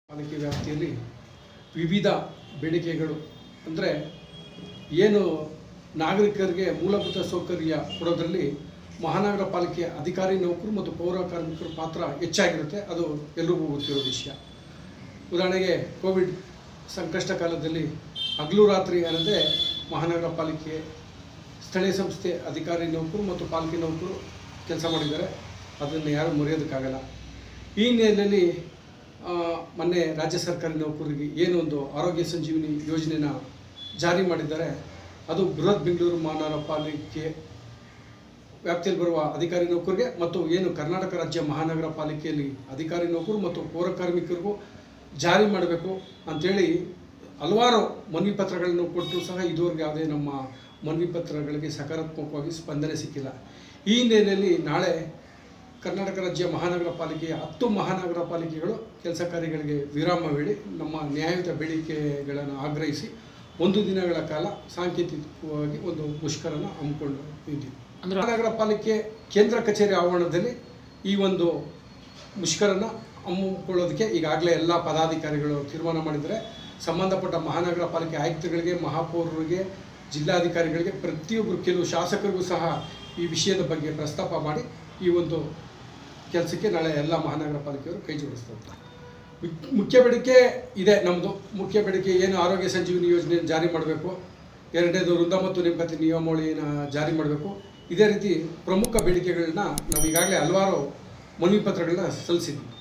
ಪಾಲಿಕೆ ವ್ಯಾಪ್ತಿಯಲ್ಲಿ ವಿವಿಧ ಬೇಡಿಕೆಗಳು ಅಂದರೆ ಏನು ನಾಗರಿಕರಿಗೆ ಮೂಲಭೂತ ಸೌಕರ್ಯ ಕೊಡೋದ್ರಲ್ಲಿ ಮಹಾನಗರ ಪಾಲಿಕೆಯ ಅಧಿಕಾರಿ ನೌಕರು ಮತ್ತು ಪೌರ ಕಾರ್ಮಿಕರ ಪಾತ್ರ ಹೆಚ್ಚಾಗಿರುತ್ತೆ ಅದು ಎಲ್ರಿಗೂ ಗೊತ್ತಿರೋ ವಿಷಯ ಉದಾಹರಣೆಗೆ ಕೋವಿಡ್ ಸಂಕಷ್ಟ ಕಾಲದಲ್ಲಿ ಹಗಲು ರಾತ್ರಿ ಅನ್ನದೇ ಮಹಾನಗರ ಪಾಲಿಕೆ ಸ್ಥಳೀಯ ಸಂಸ್ಥೆ ಅಧಿಕಾರಿ ನೌಕರು ಮತ್ತು ಪಾಲಿಕೆ ನೌಕರು ಕೆಲಸ ಮಾಡಿದ್ದಾರೆ ಅದನ್ನು ಯಾರೂ ಮರೆಯೋದಕ್ಕಾಗಲ್ಲ ಈ ಹಿನ್ನೆಲೆಯಲ್ಲಿ ಆ, ಮೊನ್ನೆ ರಾಜ್ಯ ಸರ್ಕಾರಿ ನೌಕರರಿಗೆ ಏನೊಂದು ಆರೋಗ್ಯ ಸಂಜೀವಿನಿ ಯೋಜನೆನ ಜಾರಿ ಮಾಡಿದ್ದಾರೆ ಅದು ಬೃಹತ್ ಬೆಂಗಳೂರು ಮಹಾನಗರ ಪಾಲಿಕೆ ವ್ಯಾಪ್ತಿಯಲ್ಲಿ ಬರುವ ಅಧಿಕಾರಿ ನೌಕರಿಗೆ ಮತ್ತು ಏನು ಕರ್ನಾಟಕ ರಾಜ್ಯ ಮಹಾನಗರ ಪಾಲಿಕೆಯಲ್ಲಿ ಅಧಿಕಾರಿ ನೌಕರು ಮತ್ತು ಪೌರ ಕಾರ್ಮಿಕರಿಗೂ ಜಾರಿ ಮಾಡಬೇಕು ಅಂಥೇಳಿ ಹಲವಾರು ಮನವಿ ಪತ್ರಗಳನ್ನು ಕೊಟ್ಟು ಸಹ ಇದುವರೆಗೆ ಯಾವುದೇ ನಮ್ಮ ಮನವಿ ಪತ್ರಗಳಿಗೆ ಸಕಾರಾತ್ಮಕವಾಗಿ ಸ್ಪಂದನೆ ಸಿಕ್ಕಿಲ್ಲ ಈ ಹಿನ್ನೆಲೆಯಲ್ಲಿ ನಾಳೆ ಕರ್ನಾಟಕ ರಾಜ್ಯ ಮಹಾನಗರ ಪಾಲಿಕೆಯ ಹತ್ತು ಮಹಾನಗರ ಪಾಲಿಕೆಗಳು ಕೆಲಸ ಕಾರ್ಯಗಳಿಗೆ ವಿರಾಮ ಬೇಡಿ ನಮ್ಮ ನ್ಯಾಯಯುತ ಬೇಡಿಕೆಗಳನ್ನು ಆಗ್ರಹಿಸಿ ಒಂದು ದಿನಗಳ ಕಾಲ ಸಾಂಕೇತಿಕವಾಗಿ ಒಂದು ಮುಷ್ಕರನ ಹಮ್ಮಿಕೊಂಡು ಇದ್ದೀವಿ ಅಂದ್ರೆ- ಮಹಾನಗರ ಪಾಲಿಕೆ ಕೇಂದ್ರ ಕಚೇರಿ ಆವರಣದಲ್ಲಿ ಈ ಒಂದು ಮುಷ್ಕರನ ಹಮ್ಮಿಕೊಳ್ಳೋದಕ್ಕೆ ಈಗಾಗಲೇ ಎಲ್ಲ ಪದಾಧಿಕಾರಿಗಳು ತೀರ್ಮಾನ ಮಾಡಿದರೆ ಸಂಬಂಧಪಟ್ಟ ಮಹಾನಗರ ಪಾಲಿಕೆ ಆಯುಕ್ತಗಳಿಗೆ ಮಹಾಪೌರರಿಗೆ ಜಿಲ್ಲಾಧಿಕಾರಿಗಳಿಗೆ ಪ್ರತಿಯೊಬ್ಬರು ಕೆಲವು ಶಾಸಕರಿಗೂ ಸಹ ಈ ವಿಷಯದ ಬಗ್ಗೆ ಪ್ರಸ್ತಾಪ ಮಾಡಿ ಈ ಒಂದು ಕೆಲಸಕ್ಕೆ ನಾಳೆ ಎಲ್ಲ ಮಹಾನಗರ ಪಾಲಿಕೆಯವರು ಕೈ ಜೋಡಿಸ್ತಾರೆ ಮುಕ್- ಮುಖ್ಯ ಬೇಡಿಕೆ ಇದೆ ನಮ್ಮದು ಮುಖ್ಯ ಬೇಡಿಕೆ ಏನು ಆರೋಗ್ಯ ಸಂಜೀವಿನಿ ಯೋಜನೆ ಜಾರಿ ಮಾಡಬೇಕು ಎರಡನೇದು ವೃಂದ ಮತ್ತು ನೇಮಕಾತಿ ನಿಯಮಾವಳಿನ ಜಾರಿ ಮಾಡಬೇಕು ಇದೇ ರೀತಿ ಪ್ರಮುಖ ಬೇಡಿಕೆಗಳನ್ನ ನಾವು ಈಗಾಗಲೇ ಹಲವಾರು ಮನವಿ ಪತ್ರಗಳನ್ನ ಸಲ್ಲಿಸಿದ್ವಿ